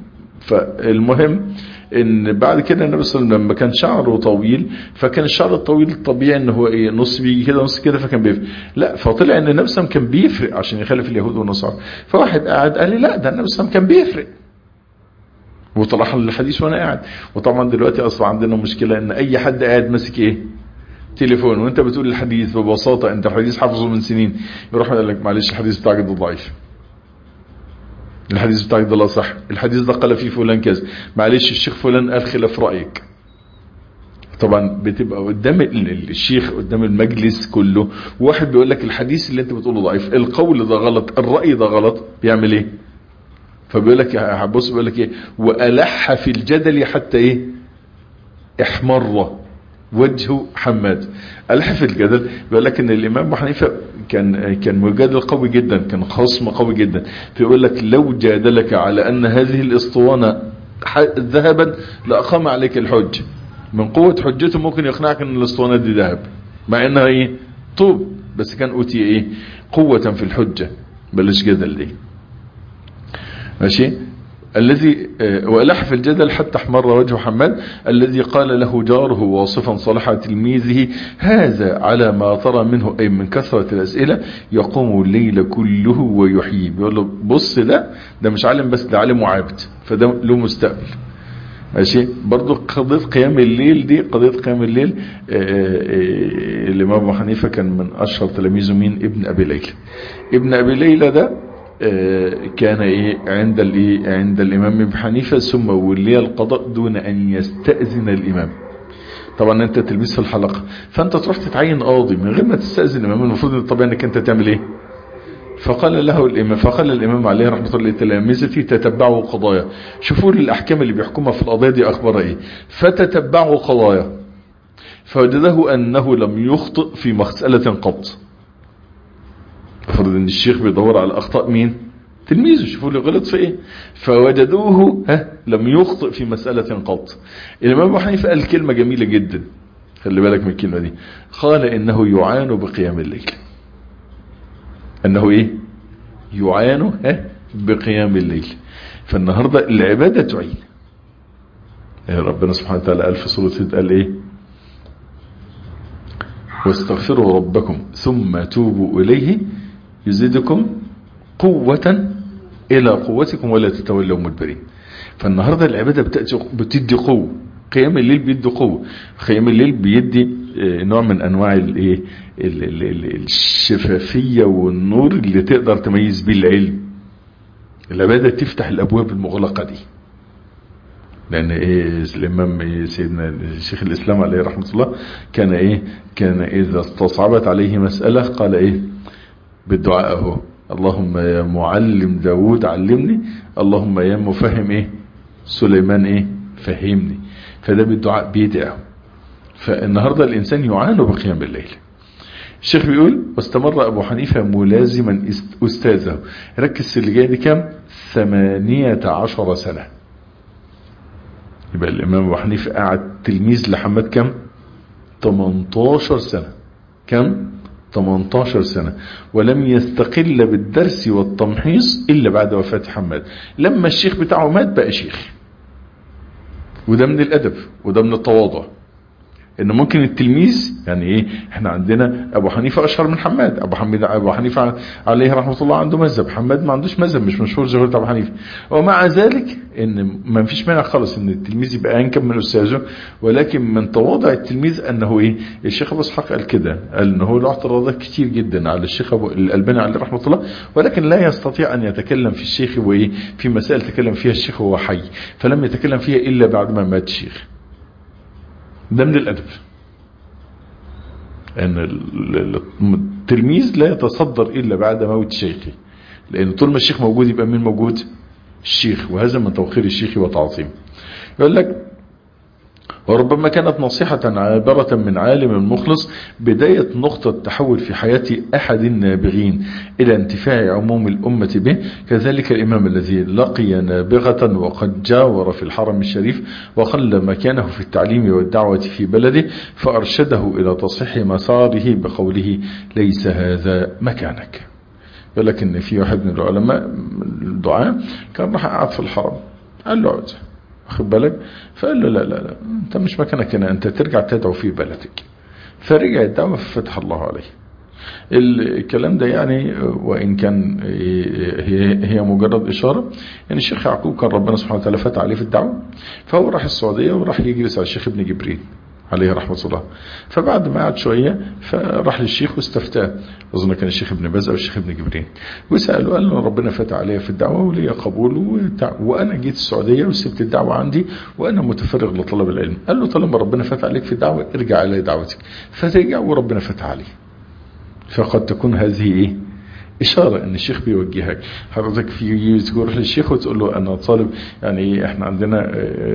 فالمهم ان بعد كده النبي صلى الله عليه وسلم لما كان شعره طويل فكان الشعر الطويل الطبيعي ان هو ايه نص بيجي كده نص كده فكان بيفرق لا فطلع ان النبي صلى الله عليه وسلم كان بيفرق عشان يخالف اليهود والنصارى فواحد قاعد قال لي لا ده النبي صلى الله عليه وسلم كان بيفرق وطلع الحديث وانا قاعد وطبعا دلوقتي اصلا عندنا مشكله ان اي حد قاعد ماسك ايه تليفون وانت بتقول الحديث ببساطه انت الحديث حافظه من سنين يروح يقول لك معلش الحديث بتاعك ده ضعيف الحديث بتاعك ده لا صح الحديث ده قال فيه فلان كذا معلش الشيخ فلان قال خلاف رأيك طبعا بتبقى قدام الشيخ قدام المجلس كله واحد بيقول لك الحديث اللي انت بتقوله ضعيف القول ده غلط الرأي ده غلط بيعمل ايه فبيقول لك بص بيقول لك ايه والح في الجدل حتى ايه احمر وجه حماد ألح في الجدل بيقول لك ان الامام ابو حنيفه كان كان مجادل قوي جدا كان خصم قوي جدا فيقول لك لو جادلك على ان هذه الاسطوانه ذهبا لاقام عليك الحج من قوه حجته ممكن يقنعك ان الاسطوانه دي ذهب مع انها ايه طوب بس كان اوتي ايه قوه في الحجه بلاش جدل دي ماشي الذي وألح في الجدل حتى احمر وجه حماد الذي قال له جاره واصفا صالح تلميذه هذا على ما ترى منه أي من كثرة الأسئلة يقوم الليل كله ويحيي بيقول له بص ده ده مش عالم بس ده عالم وعابد فده له مستقبل ماشي برضو قضية قيام الليل دي قضية قيام الليل الإمام أبو حنيفة كان من أشهر تلاميذه مين ابن أبي ليلى ابن أبي ليلى ده كان ايه عند الايه عند الامام ابن حنيفه ثم ولي القضاء دون ان يستاذن الامام طبعا انت تلبس في الحلقه فانت تروح تتعين قاضي من غير ما تستاذن الامام المفروض الطبيعي انك انت تعمل ايه فقال له الامام فقال الامام عليه رحمه الله لتلامذتي تتبعوا قضايا شوفوا الاحكام اللي بيحكمها في القضايا دي اخبارها ايه فتتبعوا قضايا فوجده انه لم يخطئ في مساله قط افرض ان الشيخ بيدور على اخطاء مين تلميذه شوفوا لي غلط في ايه فوجدوه ها لم يخطئ في مسألة قط الامام ابو حنيفه قال كلمة جميلة جدا خلي بالك من الكلمة دي قال انه يعان بقيام الليل انه ايه يعان ها بقيام الليل فالنهاردة العبادة تعين ربنا سبحانه وتعالى قال في سورة قال ايه واستغفروا ربكم ثم توبوا اليه يزيدكم قوة إلى قوتكم ولا تتولوا مدبرين فالنهاردة العبادة بتأتي بتدي قوة قيام الليل بيدي قوة قيام الليل بيدي نوع من انواع الايه الشفافية والنور اللي تقدر تميز بيه العلم العبادة تفتح الابواب المغلقة دي لان ايه الامام إيه سيدنا شيخ الاسلام عليه رحمة الله كان ايه كان اذا استصعبت عليه مسألة قال ايه بالدعاء اهو اللهم يا معلم داود علمني اللهم يا مفهم ايه سليمان ايه فهمني فده بالدعاء بيدعه فالنهاردة الانسان يعاني بقيام الليل الشيخ بيقول واستمر ابو حنيفة ملازما استاذه ركز في اللي جاي دي كام ثمانية عشر سنة يبقى الامام ابو حنيفة قعد تلميذ لحماد كم 18 سنة كم 18 سنة ولم يستقل بالدرس والتمحيص إلا بعد وفاة حماد لما الشيخ بتاعه مات بقى شيخ وده من الأدب وده من التواضع ان ممكن التلميذ يعني ايه احنا عندنا ابو حنيفه اشهر من حماد ابو حميد ابو حنيفه عليه رحمه الله عنده مذهب حماد ما عندوش مذهب مش مشهور زي ابو حنيفه ومع ذلك ان ما فيش مانع خالص ان التلميذ يبقى انكب من استاذه ولكن من تواضع التلميذ انه ايه الشيخ ابو اسحاق قال كده قال ان هو له اعتراضات كتير جدا على الشيخ ابو الالباني عليه رحمه الله ولكن لا يستطيع ان يتكلم في الشيخ وايه في مسائل تكلم فيها الشيخ وهو حي فلم يتكلم فيها الا بعد ما مات الشيخ ده من الأدب أن التلميذ لا يتصدر إلا بعد موت شيخه لأن طول ما الشيخ موجود يبقى مين موجود الشيخ وهذا من توقير الشيخ وتعظيم يقول لك وربما كانت نصيحة عابرة من عالم مخلص بداية نقطة تحول في حياة أحد النابغين إلى انتفاع عموم الأمة به كذلك الإمام الذي لقي نابغة وقد جاور في الحرم الشريف وخل مكانه في التعليم والدعوة في بلده فأرشده إلى تصحيح مساره بقوله ليس هذا مكانك يقول لك إن في واحد من العلماء الدعاء كان راح قاعد في الحرم قال له عود واخد بالك فقال له لا لا لا انت مش مكانك هنا انت ترجع تدعو في بلدك فرجع الدعوة ففتح الله عليه الكلام ده يعني وإن كان هي هي مجرد إشارة يعني الشيخ يعقوب كان ربنا سبحانه وتعالى فتح عليه في الدعوة فهو راح السعودية وراح يجلس على الشيخ ابن جبريل عليه رحمة الله فبعد ما قعد شوية فراح للشيخ واستفتاه أظن كان الشيخ ابن باز أو الشيخ ابن جبرين وسأله قال له ربنا فتح عليا في الدعوة ولي قبول وأنا جيت السعودية وسبت الدعوة عندي وأنا متفرغ لطلب العلم قال له طالما ربنا فتح عليك في الدعوة ارجع إلى دعوتك فرجع وربنا فتح عليه فقد تكون هذه إيه إشارة أن الشيخ بيوجهك حضرتك في تروح للشيخ وتقول له أنا طالب يعني إحنا عندنا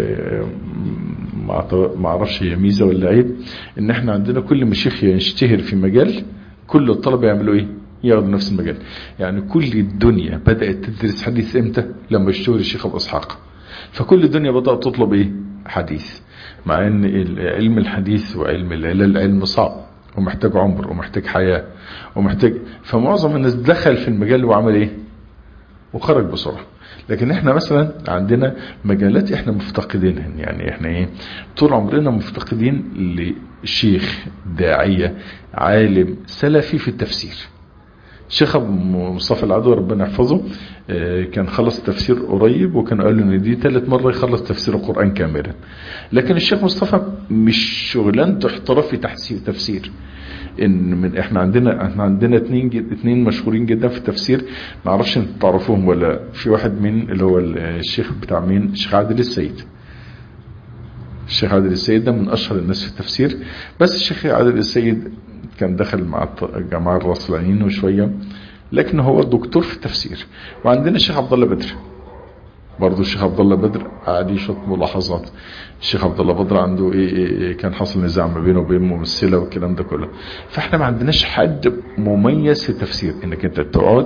ما أعرفش هي ميزة ولا عيب إن إحنا عندنا كل ما الشيخ يشتهر في مجال كل الطلبة يعملوا إيه ياخدوا نفس المجال يعني كل الدنيا بدأت تدرس حديث إمتى لما يشتهر الشيخ أبو إسحاق فكل الدنيا بدأت تطلب إيه حديث مع ان علم الحديث وعلم العلل علم صعب ومحتاج عمر ومحتاج حياة ومحتاج فمعظم الناس دخل في المجال وعمل ايه وخرج بسرعة لكن احنا مثلا عندنا مجالات احنا مفتقدينها يعني احنا ايه طول عمرنا مفتقدين لشيخ داعية عالم سلفي في التفسير الشيخ ابو مصطفى العدوي ربنا يحفظه كان خلص تفسير قريب وكان قال له ان دي ثالث مره يخلص تفسير القران كاملا لكن الشيخ مصطفى مش شغلانته احتراف في تحسير تفسير ان من احنا عندنا احنا عندنا اثنين اثنين مشهورين جدا في التفسير ما اعرفش انتوا تعرفوهم ولا في واحد من اللي هو الشيخ بتاع مين الشيخ عادل السيد الشيخ عادل السيد ده من اشهر الناس في التفسير بس الشيخ عادل السيد كان دخل مع الجماعه الراسلانيين وشويه لكن هو دكتور في التفسير وعندنا الشيخ عبد الله بدر برضه الشيخ عبد الله بدر قاعد يشط ملاحظات الشيخ عبد الله بدر عنده إيه, إيه, إيه كان حصل نزاع ما بينه وبين ممثله والكلام ده كله فاحنا ما عندناش حد مميز في التفسير انك انت تقعد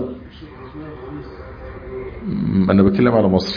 انا بتكلم على مصر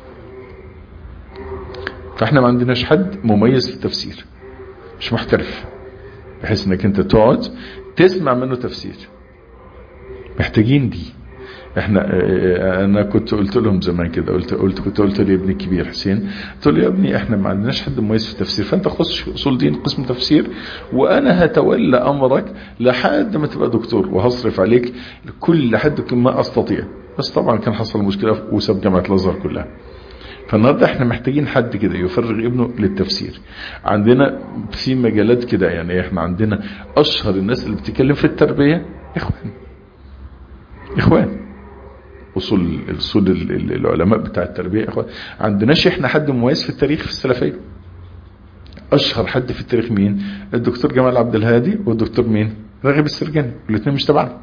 فاحنا ما عندناش حد مميز في التفسير مش محترف بحيث انك انت تقعد تسمع منه تفسير محتاجين دي احنا انا كنت قلت لهم زمان كده قلت قلت كنت قلت لابني الكبير حسين قلت له يا ابني احنا ما عندناش حد مميز في التفسير فانت خش اصول دين قسم تفسير وانا هتولى امرك لحد ما تبقى دكتور وهصرف عليك كل حد ما استطيع بس طبعا كان حصل مشكله وساب جامعه الازهر كلها فالنهارده احنا محتاجين حد كده يفرغ ابنه للتفسير عندنا في مجالات كده يعني احنا عندنا اشهر الناس اللي بتتكلم في التربيه اخوان اخوان اصول اصول ال- ال- العلماء بتاع التربيه اخوان عندناش احنا حد مميز في التاريخ في السلفيه اشهر حد في التاريخ مين الدكتور جمال عبد الهادي والدكتور مين راغب السرجاني الاثنين مش تبعنا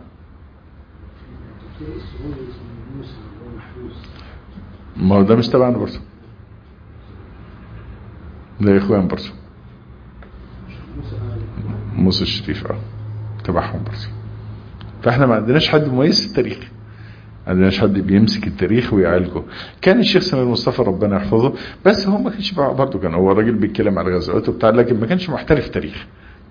ما هو ده مش تبعنا برضه ده اخوان برضه موسى الشريف اه تبعهم برضه فاحنا ما عندناش حد مميز في التاريخ ما عندناش حد بيمسك التاريخ ويعالجه كان الشيخ سمير مصطفى ربنا يحفظه بس هو ما كانش بقى- برضه كان هو راجل بيتكلم على غزواته بتاع لكن ما كانش محترف تاريخ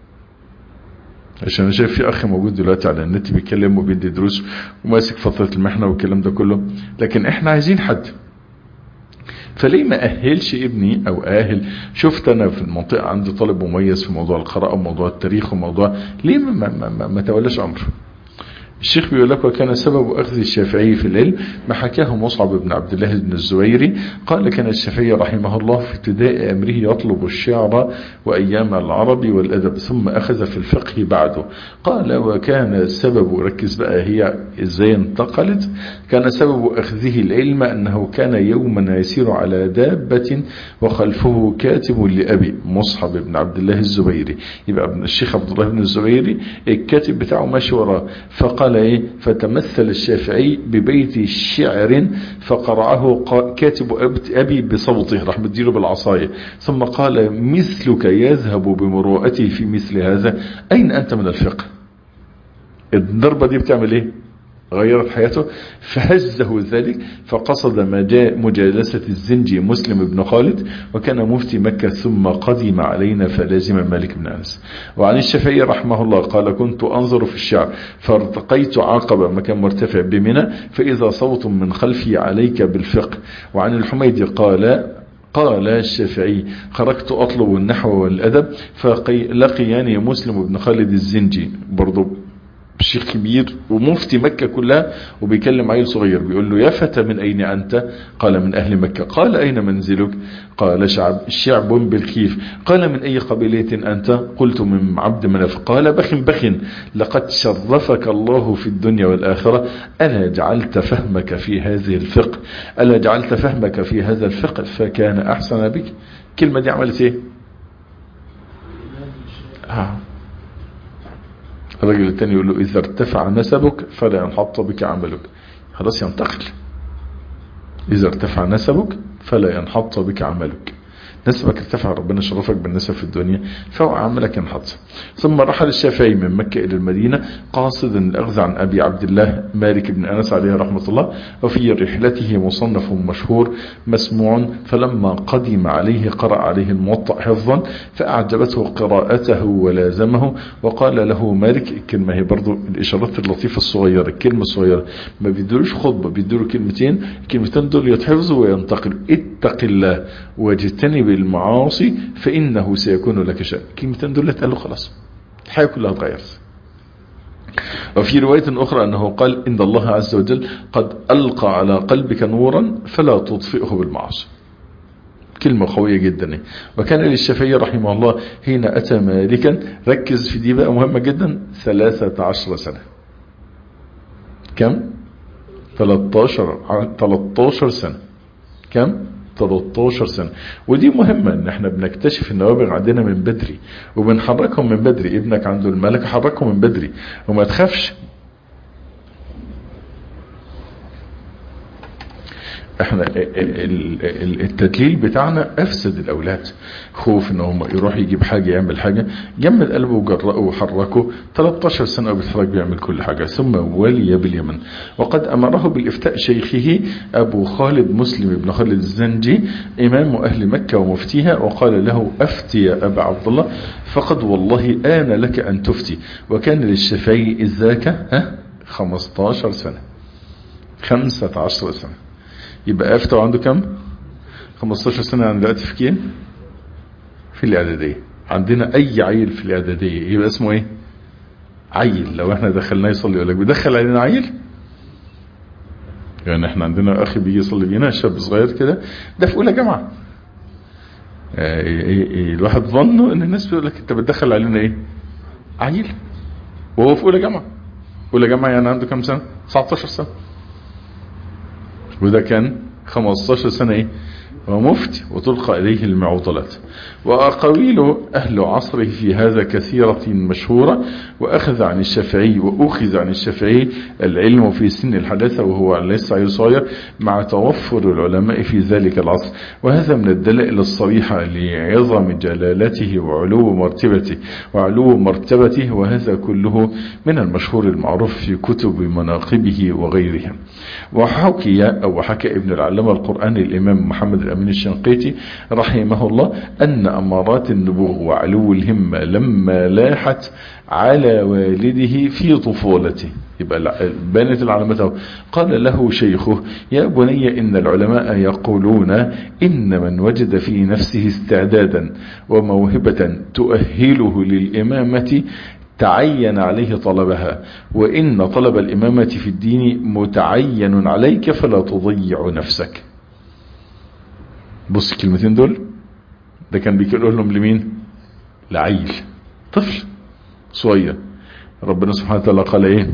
عشان انا شايف في اخ موجود دلوقتي على النت بيتكلم وبيدي دروس وماسك فتره المحنه والكلام ده كله لكن احنا عايزين حد فليه ما أهلش ابني أو أهل شفت أنا في المنطقة عندي طالب مميز في موضوع القراءة وموضوع التاريخ وموضوع ليه ما, ما, ما, ما تولاش أمره الشيخ بيقول لك وكان سبب أخذ الشافعي في العلم ما حكاه مصعب بن عبد الله بن الزبيري قال كان الشافعي رحمه الله في ابتداء أمره يطلب الشعر وأيام العرب والأدب ثم أخذ في الفقه بعده قال وكان سبب ركز بقى هي إزاي انتقلت كان سبب أخذه العلم أنه كان يوما يسير على دابة وخلفه كاتب لأبي مصعب بن عبد الله الزبيري يبقى ابن الشيخ عبد الله بن الزبيري الكاتب بتاعه ماشي وراه فقال ايه فتمثل الشافعي ببيت شعر فقرعه قا- كاتب أب- ابي بصوته راح مديله بالعصايه ثم قال مثلك يذهب بمروءته في مثل هذا اين انت من الفقه الضربه دي بتعمل ايه غيرت حياته فهزه ذلك فقصد مجا- مجالسة الزنجي مسلم بن خالد وكان مفتي مكة ثم قدم علينا فلازم مالك بن أنس وعن الشافعي رحمه الله قال كنت أنظر في الشعر فارتقيت عقبة مكان مرتفع بمنى فإذا صوت من خلفي عليك بالفقه وعن الحميدي قال قال الشافعي خرجت أطلب النحو والأدب فلقياني مسلم بن خالد الزنجي برضو شيخ كبير ومفتي مكة كلها وبيكلم عيل صغير بيقول له يا فتى من أين أنت قال من أهل مكة قال أين منزلك قال شعب شعب بالكيف قال من أي قبيلة أنت قلت من عبد مناف قال بخ بخ لقد شرفك الله في الدنيا والآخرة ألا جعلت فهمك في هذه الفقه ألا جعلت فهمك في هذا الفقه فكان أحسن بك كلمة دي عملت ايه آه. الرجل الثاني يقول له إذا ارتفع نسبك فلا ينحط بك عملك خلاص ينتقل إذا ارتفع نسبك فلا ينحط بك عملك نسبك ارتفع ربنا شرفك بالنسب في الدنيا فهو عملك ينحط ثم رحل الشافعي من مكة إلى المدينة قاصدا الأخذ عن أبي عبد الله مالك بن أنس عليه رحمة الله وفي رحلته مصنف مشهور مسموع فلما قدم عليه قرأ عليه الموطأ حفظا فأعجبته قراءته ولازمه وقال له مالك الكلمة هي برضو الإشارات اللطيفة الصغيرة الكلمة الصغيرة ما بيدروش خطبة بيدروا كلمتين الكلمتين دول يتحفظوا وينتقل اتق الله واجتنب المعاصي فإنه سيكون لك شأن الكلمتين دول اتقالوا خلاص الحياة كلها اتغيرت وفي رواية أخرى أنه قال إن الله عز وجل قد ألقى على قلبك نورا فلا تطفئه بالمعاصي كلمة قوية جدا وكان للشافعي رحمه الله حين أتى مالكا ركز في دي بقى مهمة جدا ثلاثة عشر سنة كم 13 13 سنة كم 13 سنة ودي مهمة ان احنا بنكتشف النوابغ عندنا من بدري وبنحركهم من بدري ابنك عنده الملك حركه من بدري وما تخافش احنا التدليل بتاعنا افسد الاولاد خوف ان هم يروح يجيب حاجة يعمل حاجة جمد قلبه وجرأه وحركه 13 سنة بيتحرك بيعمل كل حاجة ثم ولي باليمن وقد امره بالافتاء شيخه ابو خالد مسلم بن خالد الزنجي امام اهل مكة ومفتيها وقال له افتي يا ابا عبد الله فقد والله آن لك ان تفتي وكان للشافعي اذ ذاك ها 15 سنة 15 سنة يبقى افتى عنده كم 15 سنة عند دلوقتي في كين في الاعدادية عندنا اي عيل في الاعدادية يبقى اسمه ايه عيل لو احنا دخلناه يصلي يقول لك بيدخل علينا عيل يعني احنا عندنا اخي بيجي يصلي بينا شاب صغير كده ده في اولى جامعه آه، إيه- إيه- إيه، الواحد ظنه ان الناس بيقول لك انت بتدخل علينا ايه عيل وهو في اولى جامعه اولى جامعه يعني عنده كام سنه 19 سنه وده كان 15 سنه ايه ومفتي وتلقى إليه المعوضلات وأقاويل أهل عصره في هذا كثيرة مشهورة وأخذ عن الشافعي وأخذ عن الشافعي العلم في سن الحداثة وهو ليس عيل صغير مع توفر العلماء في ذلك العصر وهذا من الدلائل الصريحة لعظم جلالته وعلو مرتبته وعلو مرتبته وهذا كله من المشهور المعروف في كتب مناقبه وغيرها وحكي أو حكى ابن العلامة القرآن الإمام محمد الأمين الشنقيطي رحمه الله أن أمارات النبوغ وعلو الهمة لما لاحت على والده في طفولته يبقى الع- بانت العلامات أهو. قال له شيخه يا بني إن العلماء يقولون إن من وجد في نفسه استعدادا وموهبة تؤهله للإمامة تعين عليه طلبها وإن طلب الإمامة في الدين متعين عليك فلا تضيع نفسك بص الكلمتين دول ده كان بيقول لهم لمين لعيل طفل صغير ربنا سبحانه وتعالى قال ايه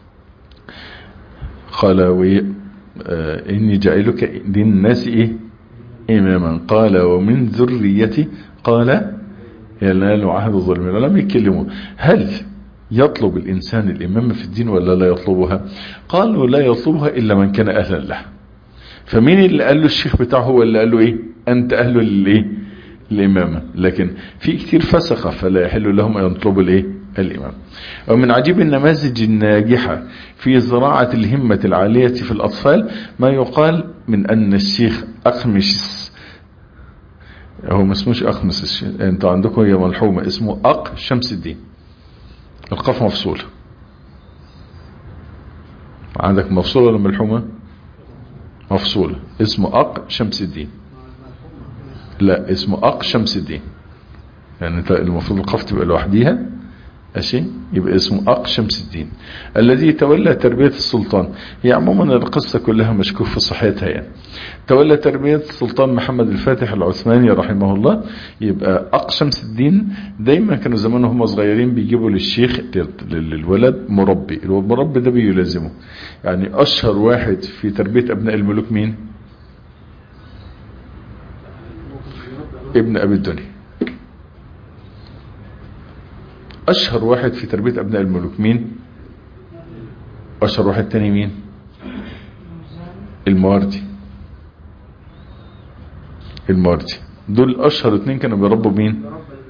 قال وي آه اني جعلك للناس ايه اماما قال ومن ذريتي قال ينال عهد الظالمين لم يتكلموا هل يطلب الإنسان الإمامة في الدين ولا لا يطلبها قالوا لا يطلبها إلا من كان أهلا لها فمين اللي قال له الشيخ بتاعه هو اللي قال له إيه أنت أهل للإيه الإمامة لكن في كتير فسخة فلا يحل لهم أن يطلبوا الإيه الإمام ومن عجيب النماذج الناجحة في زراعة الهمة العالية في الأطفال ما يقال من أن الشيخ أقمشس هو ما اسموش أخمس الشيخ انتوا عندكم هي ملحومة اسمه أق شمس الدين القاف مفصولة عندك مفصولة ولا ملحومة مفصولة اسمه أق شمس الدين لا اسمه أق شمس الدين يعني انت المفروض القاف تبقى لوحديها ماشي يبقى اسمه أق شمس الدين الذي تولى تربية السلطان هي عموما القصة كلها مشكوك في صحتها يعني تولى تربية السلطان محمد الفاتح العثماني رحمه الله يبقى أق شمس الدين دايما كانوا زمان هم صغيرين بيجيبوا للشيخ للولد مربي المربي ده بيلازمه يعني أشهر واحد في تربية أبناء الملوك مين ابن أبي الدنيا اشهر واحد في تربية ابناء الملوك مين اشهر واحد تاني مين المواردي المواردي دول اشهر اتنين كانوا بيربوا مين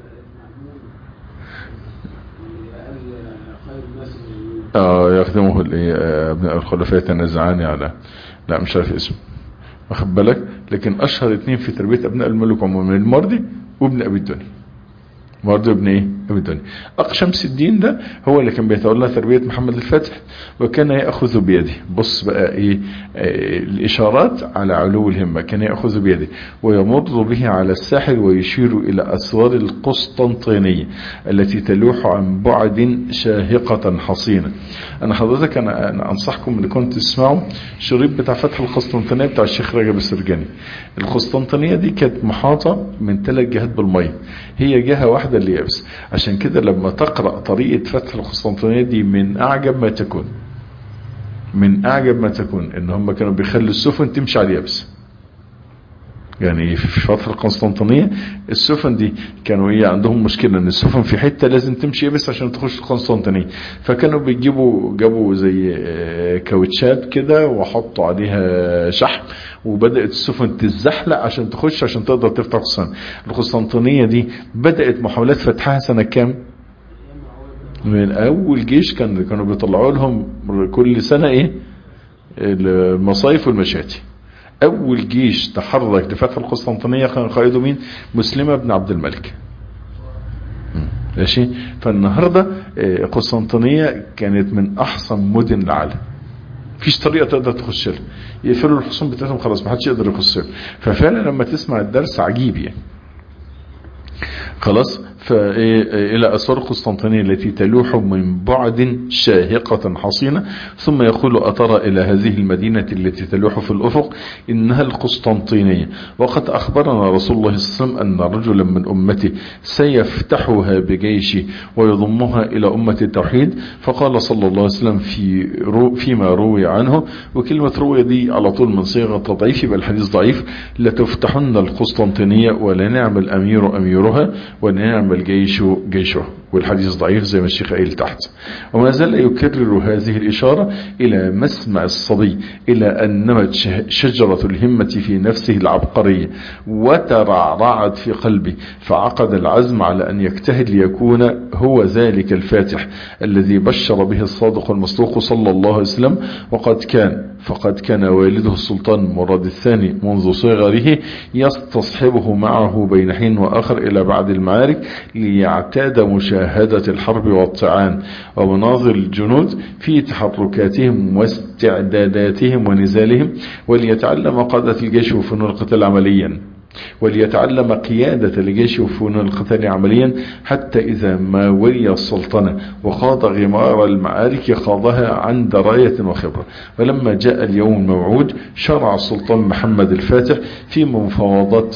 اه يخدمه ابناء الخلفاء يتنازعان على لا مش عارف اسمه واخد بالك لكن اشهر اتنين في تربية ابناء الملوك عموما المواردي وابن ابي الدنيا برضه ابن ايه ابن الدنيا اقشمس الدين ده هو اللي كان بيتولى تربية محمد الفاتح وكان يأخذ بيده بص بقى ايه آه الاشارات على علو الهمة كان يأخذ بيده ويمر به على الساحل ويشير الى اسوار القسطنطينية التي تلوح عن بعد شاهقة حصينة انا حضرتك انا, أنا انصحكم اللي كنت تسمعوا شريط بتاع فتح القسطنطينية بتاع الشيخ رجب السرجاني القسطنطينية دي كانت محاطة من ثلاث جهات بالمية هي جهة واحدة اللي يابس عشان كده لما تقرأ طريقة فتح القسطنطينية دي من أعجب ما تكون من أعجب ما تكون إن هم كانوا بيخلوا السفن تمشي على اليابس يعني في فترة القسطنطينية السفن دي كانوا ايه عندهم مشكلة ان السفن في حتة لازم تمشي يابس عشان تخش القسطنطينية فكانوا بيجيبوا جابوا زي كاوتشات كده وحطوا عليها شحم وبدأت السفن تتزحلق عشان تخش عشان تقدر تفتح القسطنطينية القسطنطينية دي بدأت محاولات فتحها سنة كام من اول جيش كان كانوا بيطلعوا لهم كل سنة ايه المصايف والمشاتي اول جيش تحرك لفتح القسطنطينية كان قائده مين مسلمة بن عبد الملك ماشي فالنهاردة قسطنطينية كانت من احسن مدن العالم فيش طريقة تقدر تخش لها يقفلوا الحصون بتاعتهم خلاص ما حدش يقدر يخش لها ففعلا لما تسمع الدرس عجيب يعني خلاص إلى أسوار قسطنطينية التي تلوح من بعد شاهقة حصينة ثم يقول أترى إلى هذه المدينة التي تلوح في الأفق إنها القسطنطينية وقد أخبرنا رسول الله صلى الله عليه وسلم أن رجلا من أمته سيفتحها بجيشه ويضمها إلى أمة التوحيد فقال صلى الله عليه وسلم في رو فيما روي عنه وكلمة روي دي على طول من صيغة تضعيف يبقى الحديث ضعيف لتفتحن القسطنطينية ولنعم الأمير أميرها ونعم الجيش جيشه والحديث ضعيف زي ما الشيخ قايل تحت وما زال يكرر هذه الإشارة إلى مسمع الصبي إلى أن نمت شجرة الهمة في نفسه العبقرية وترعرعت في قلبه فعقد العزم على أن يجتهد ليكون هو ذلك الفاتح الذي بشر به الصادق المصدوق صلى الله عليه وسلم وقد كان فقد كان والده السلطان مراد الثاني منذ صغره يستصحبه معه بين حين وآخر إلى بعد المعارك ليعتاد مشاهدة الحرب والطعان ومناظر الجنود في تحركاتهم واستعداداتهم ونزالهم وليتعلم قادة الجيش وفنون القتال عمليا وليتعلم قيادة الجيش وفنون القتال عمليا حتى إذا ما ولي السلطنة وخاض غمار المعارك خاضها عن دراية وخبرة ولما جاء اليوم الموعود شرع السلطان محمد الفاتح في مفاوضات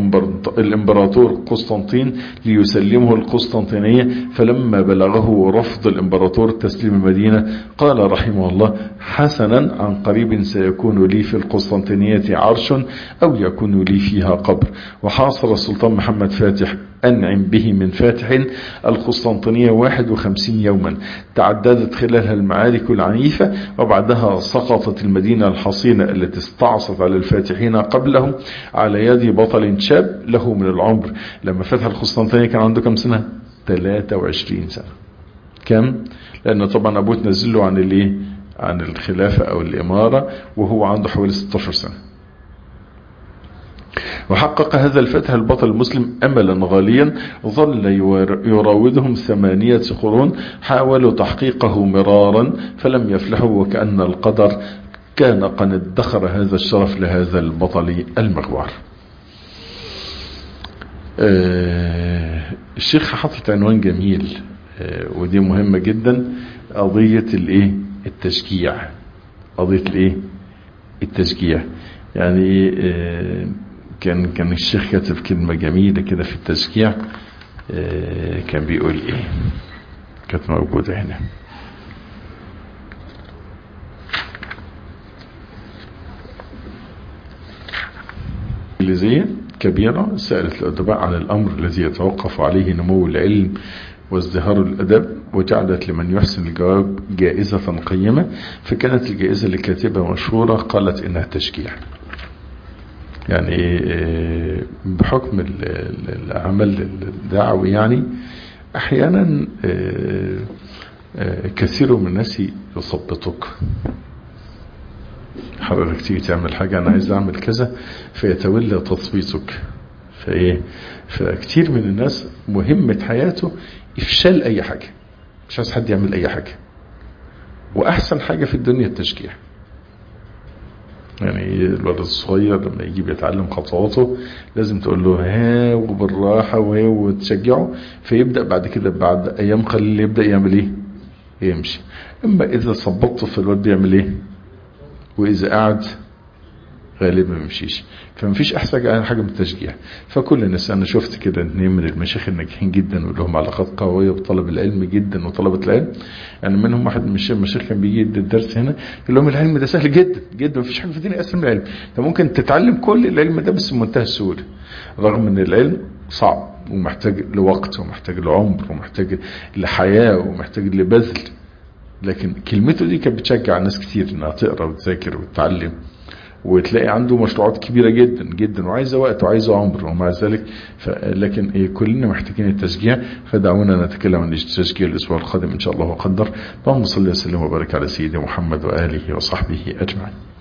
الإمبراطور قسطنطين ليسلمه القسطنطينية فلما بلغه رفض الإمبراطور تسليم المدينة قال رحمه الله حسنا عن قريب سيكون لي في القسطنطينية عرش أو يكون لي فيها قبر وحاصر السلطان محمد فاتح أنعم به من فاتح القسطنطينية 51 يوما تعددت خلالها المعارك العنيفة وبعدها سقطت المدينة الحصينة التي استعصت على الفاتحين قبلهم على يد بطل شاب له من العمر لما فتح القسطنطينية كان عنده كم سنة 23 سنة كم لأن طبعا أبوه تنزله عن الايه عن الخلافة أو الإمارة وهو عنده حوالي 16 سنة وحقق هذا الفتح البطل المسلم أملا غاليا ظل يراودهم ثمانية قرون حاولوا تحقيقه مرارا فلم يفلحوا وكأن القدر كان قد ادخر هذا الشرف لهذا البطل المغوار الشيخ حطت عنوان جميل ودي مهمة جدا قضية الايه التشجيع قضية الايه التشجيع يعني كان كان الشيخ كاتب كلمة جميلة كده في التشجيع كان بيقول ايه كانت موجودة هنا انجليزية كبيرة سألت الأدباء عن الأمر الذي يتوقف عليه نمو العلم وازدهار الأدب وجعلت لمن يحسن الجواب جائزة قيمة فكانت الجائزة اللي كاتبة مشهورة قالت إنها تشجيع يعني بحكم العمل الدعوي يعني احيانا كثير من الناس يثبطك حضرتك تيجي تعمل حاجة انا عايز اعمل كذا فيتولى تثبيطك فايه فكتير من الناس مهمة حياته افشال اي حاجة مش عايز حد يعمل اي حاجة واحسن حاجة في الدنيا التشجيع يعني الولد الصغير لما يجي بيتعلم خطواته لازم تقول له ها وبالراحة وتشجعه فيبدأ بعد كده بعد ايام قليل يبدأ يعمل ايه يمشي اما اذا صبطته في الواد بيعمل ايه واذا قعد غالبا ما يمشيش فمفيش احسن حاجه من التشجيع فكل الناس انا شفت كده اثنين من المشايخ الناجحين جدا ولهم علاقات قويه بطلب العلم جدا وطلبه العلم يعني منهم واحد من المشايخ كان بيجي يدي الدرس هنا يقول لهم العلم ده سهل جدا جدا مفيش حاجه في الدنيا اسهل من العلم انت ممكن تتعلم كل العلم ده بس بمنتهى السهوله رغم ان العلم صعب ومحتاج لوقت ومحتاج لعمر ومحتاج لحياه ومحتاج لبذل لكن كلمته دي كانت بتشجع ناس كتير انها تقرا وتذاكر وتتعلم وتلاقي عنده مشروعات كبيرة جدا جدا وعايزة وقت وعايزة عمر ومع ذلك لكن إيه كلنا محتاجين التشجيع فدعونا نتكلم عن التشجيع الأسبوع القادم إن شاء الله وقدر اللهم صل وسلم وبارك على سيدنا محمد وآله وصحبه أجمعين